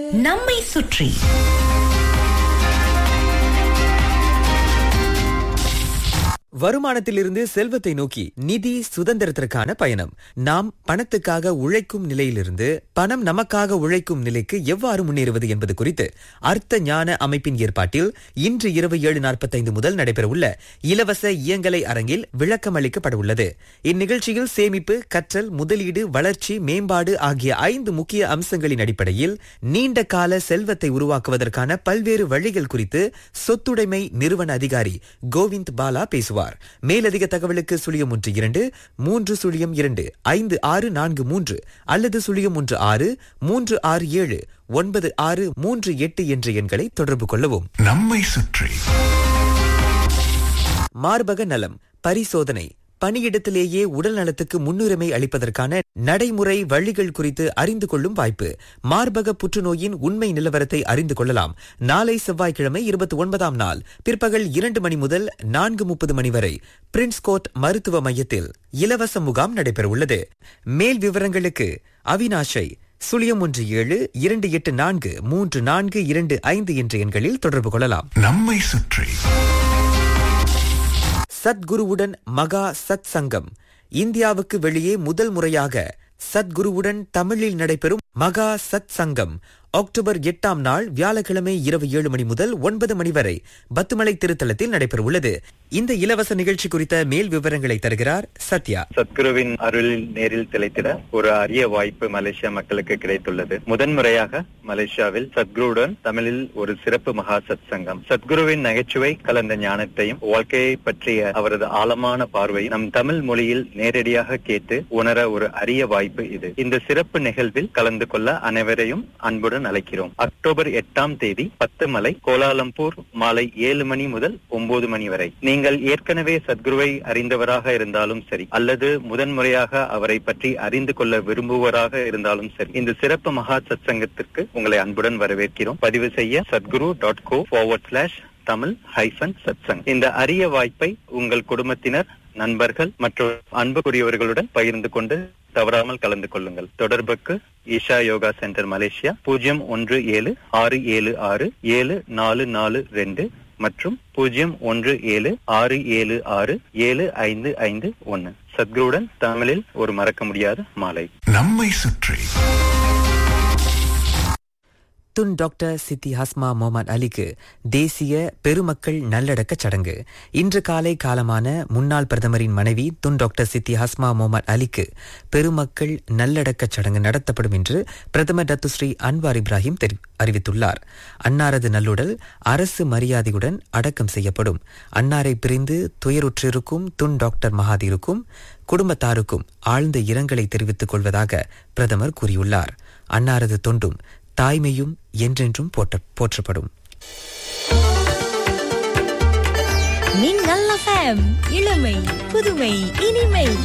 நம்மை சுற்றி வருமானத்திலிருந்து செல்வத்தை நோக்கி நிதி சுதந்திரத்திற்கான பயணம் நாம் பணத்துக்காக உழைக்கும் நிலையிலிருந்து பணம் நமக்காக உழைக்கும் நிலைக்கு எவ்வாறு முன்னேறுவது என்பது குறித்து அர்த்த ஞான அமைப்பின் ஏற்பாட்டில் இன்று இரவு ஏழு நாற்பத்தைந்து முதல் நடைபெறவுள்ள இலவச இயங்கலை அரங்கில் விளக்கம் அளிக்கப்பட உள்ளது இந்நிகழ்ச்சியில் சேமிப்பு கற்றல் முதலீடு வளர்ச்சி மேம்பாடு ஆகிய ஐந்து முக்கிய அம்சங்களின் அடிப்படையில் நீண்ட கால செல்வத்தை உருவாக்குவதற்கான பல்வேறு வழிகள் குறித்து சொத்துடைமை நிறுவன அதிகாரி கோவிந்த் பாலா பேசுவார் மேலதிக தகவலுக்கு சுழியம் ஒன்று இரண்டு மூன்று சுழியம் இரண்டு ஐந்து ஆறு நான்கு மூன்று அல்லது சுழியம் ஒன்று ஆறு மூன்று ஆறு ஏழு ஒன்பது ஆறு மூன்று எட்டு என்ற எண்களை தொடர்பு கொள்ளவும் நம்மை சுற்றி மார்பக நலம் பரிசோதனை பணியிடத்திலேயே உடல் நலத்துக்கு முன்னுரிமை அளிப்பதற்கான நடைமுறை வழிகள் குறித்து அறிந்து கொள்ளும் வாய்ப்பு மார்பக புற்றுநோயின் உண்மை நிலவரத்தை அறிந்து கொள்ளலாம் நாளை செவ்வாய்க்கிழமை இருபத்தி ஒன்பதாம் நாள் பிற்பகல் இரண்டு மணி முதல் நான்கு முப்பது மணி வரை பிரின்ஸ் கோட் மருத்துவ மையத்தில் இலவச முகாம் நடைபெறவுள்ளது மேல் விவரங்களுக்கு அவினாஷை சுழியம் ஒன்று ஏழு இரண்டு எட்டு நான்கு மூன்று நான்கு இரண்டு ஐந்து என்ற எண்களில் தொடர்பு கொள்ளலாம் நம்மை சுற்றி சத்குருவுடன் மகா சத் சங்கம் இந்தியாவுக்கு வெளியே முதல் முறையாக சத்குருவுடன் தமிழில் நடைபெறும் மகா சத் சங்கம் அக்டோபர் எட்டாம் நாள் வியாழக்கிழமை இரவு ஏழு மணி முதல் ஒன்பது மணி வரை பத்துமலை திருத்தலத்தில் நடைபெறவுள்ளது இந்த இலவச நிகழ்ச்சி குறித்த மேல் விவரங்களை தருகிறார் சத்யா சத்குருவின் அருளில் நேரில் திளைத்திட ஒரு அரிய வாய்ப்பு மலேசியா மக்களுக்கு கிடைத்துள்ளது முதன்முறையாக மலேசியாவில் சத்குருவுடன் தமிழில் ஒரு சிறப்பு மகா சத் சங்கம் சத்குருவின் நகைச்சுவை கலந்த ஞானத்தையும் வாழ்க்கையை பற்றிய அவரது ஆழமான பார்வை நம் தமிழ் மொழியில் நேரடியாக கேட்டு உணர ஒரு அரிய வாய்ப்பு இது இந்த சிறப்பு நிகழ்வில் கலந்து கொள்ள அனைவரையும் அன்புடன் அழைக்கிறோம் அக்டோபர் எட்டாம் தேதி பத்து மலை கோலாலம்பூர் மாலை ஏழு மணி முதல் ஒன்பது மணி வரை நீங்கள் ஏற்கனவே சத்குருவை அறிந்தவராக இருந்தாலும் சரி அல்லது முதன்முறையாக அவரை பற்றி அறிந்து கொள்ள விரும்புவராக இருந்தாலும் சரி இந்த சிறப்பு மகா சத் சங்கத்திற்கு உங்களை அன்புடன் வரவேற்கிறோம் பதிவு செய்ய Sadhguru dot co forward slash Tamil hyphen Satsang இந்த அரிய வாய்ப்பை உங்கள் குடும்பத்தினர் நண்பர்கள் மற்றும் அன்புக்குரியவர்களுடன் பகிர்ந்து கொண்டு தவறாமல் கலந்து கொள்ளுங்கள் தொடர்புக்கு ஈஷா யோகா சென்டர் மலேசியா பூஜ்ஜியம் ஒன்று ஏழு ஆறு ஏழு ஆறு ஏழு நாலு நாலு ரெண்டு மற்றும் பூஜ்ஜியம் ஒன்று ஏழு ஆறு ஏழு ஆறு ஏழு ஐந்து ஐந்து ஒன்னு சத்குருடன் தமிழில் ஒரு மறக்க முடியாத மாலை நம்மை சுற்றி துன் டாக்டர் சித்தி ஹஸ்மா முகமது அலிக்கு தேசிய பெருமக்கள் நல்லடக்க சடங்கு இன்று காலை காலமான முன்னாள் பிரதமரின் மனைவி துன் டாக்டர் சித்தி ஹஸ்மா முகமது அலிக்கு பெருமக்கள் நல்லடக்க சடங்கு நடத்தப்படும் என்று பிரதமர் டத்துஸ்ரீ அன்வார் இப்ராஹிம் தெரி- அறிவித்துள்ளார் அன்னாரது நல்லுடல் அரசு மரியாதையுடன் அடக்கம் செய்யப்படும் அன்னாரை பிரிந்து துயருற்றிருக்கும் துன் டாக்டர் மகாதீருக்கும் குடும்பத்தாருக்கும் ஆழ்ந்த இரங்கலை தெரிவித்துக் கொள்வதாக பிரதமர் கூறியுள்ளார் அன்னாரது தொண்டும் தாய்மையும் என்றென்றும் போற்ற போற்றப்படும் நீங்கள் FM இளமை புதுமை இனிமை